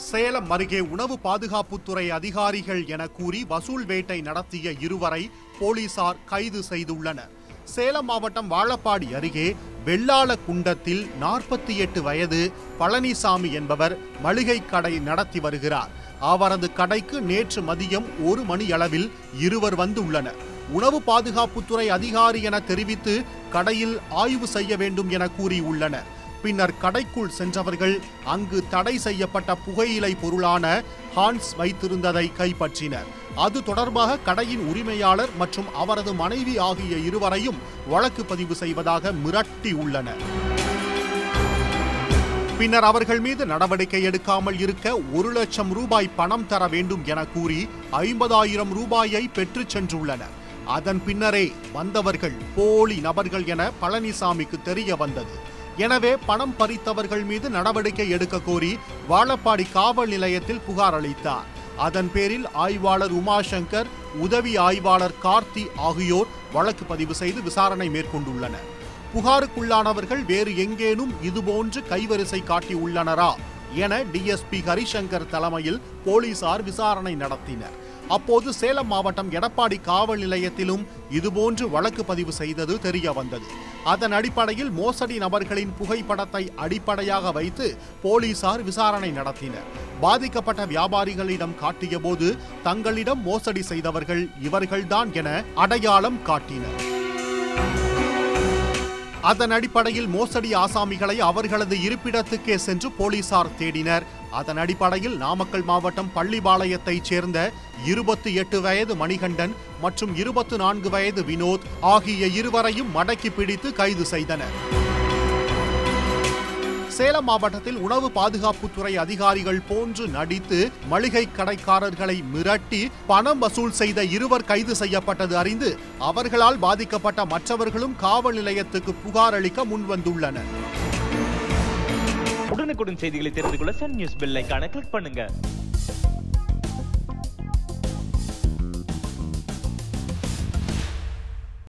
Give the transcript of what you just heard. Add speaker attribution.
Speaker 1: சேலம் அருகே உணவு பாதுகாப்புத்துறை அதிகாரிகள் என கூறி வசூல் வேட்டை நடத்திய இருவரை போலீசார் கைது செய்துள்ளனர் சேலம் மாவட்டம் வாழப்பாடி அருகே வெள்ளாள குண்டத்தில் நாற்பத்தி எட்டு வயது பழனிசாமி என்பவர் மளிகை கடை நடத்தி வருகிறார் அவரது கடைக்கு நேற்று மதியம் ஒரு மணியளவில் இருவர் வந்துள்ளனர் உணவு பாதுகாப்புத்துறை அதிகாரி என தெரிவித்து கடையில் ஆய்வு செய்ய வேண்டும் என கூறியுள்ளனர் பின்னர் கடைக்குள் சென்றவர்கள் அங்கு தடை செய்யப்பட்ட புகையிலை பொருளான ஹான்ஸ் வைத்திருந்ததை கைப்பற்றினர் அது தொடர்பாக கடையின் உரிமையாளர் மற்றும் அவரது மனைவி ஆகிய இருவரையும் வழக்கு பதிவு செய்வதாக மிரட்டி உள்ளனர் பின்னர் அவர்கள் மீது நடவடிக்கை எடுக்காமல் இருக்க ஒரு லட்சம் ரூபாய் பணம் தர வேண்டும் என கூறி ஐம்பதாயிரம் ரூபாயை பெற்றுச் சென்றுள்ளனர் அதன் பின்னரே வந்தவர்கள் போலி நபர்கள் என பழனிசாமிக்கு தெரிய வந்தது எனவே பணம் பறித்தவர்கள் மீது நடவடிக்கை எடுக்க கோரி வாழப்பாடி காவல் நிலையத்தில் புகார் அளித்தார் அதன் பேரில் ஆய்வாளர் உமாசங்கர் உதவி ஆய்வாளர் கார்த்தி ஆகியோர் வழக்கு பதிவு செய்து விசாரணை மேற்கொண்டுள்ளனர் புகாருக்குள்ளானவர்கள் வேறு எங்கேனும் இதுபோன்று கைவரிசை காட்டியுள்ளனரா என டிஎஸ்பி ஹரிசங்கர் தலைமையில் போலீசார் விசாரணை நடத்தினர் அப்போது சேலம் மாவட்டம் எடப்பாடி காவல் நிலையத்திலும் இதுபோன்று வழக்கு பதிவு செய்தது தெரிய வந்தது அதன் அடிப்படையில் மோசடி நபர்களின் புகைப்படத்தை அடிப்படையாக வைத்து போலீசார் விசாரணை நடத்தினர் பாதிக்கப்பட்ட வியாபாரிகளிடம் காட்டியபோது தங்களிடம் மோசடி செய்தவர்கள் இவர்கள்தான் என அடையாளம் காட்டினர் அதன் அடிப்படையில் மோசடி ஆசாமிகளை அவர்களது இருப்பிடத்துக்கே சென்று போலீசார் தேடினர் அதன் அடிப்படையில் நாமக்கல் மாவட்டம் பள்ளிபாளையத்தைச் சேர்ந்த இருபத்தி எட்டு வயது மணிகண்டன் மற்றும் இருபத்து நான்கு வயது வினோத் ஆகிய இருவரையும் மடக்கி பிடித்து கைது செய்தனர் சேலம் மாவட்டத்தில் உணவு பாதுகாப்புத்துறை அதிகாரிகள் போன்று நடித்து மளிகை கடைக்காரர்களை மிரட்டி பணம் வசூல் செய்த இருவர் கைது செய்யப்பட்டது அறிந்து அவர்களால் பாதிக்கப்பட்ட மற்றவர்களும் காவல் நிலையத்துக்கு புகார் அளிக்க முன்வந்துள்ளனர்
Speaker 2: உடனுக்குடன் செய்திகளை தெரிந்து கொள்ள சன் நியூஸ் பெல் ஐகானை கிளிக் பண்ணுங்க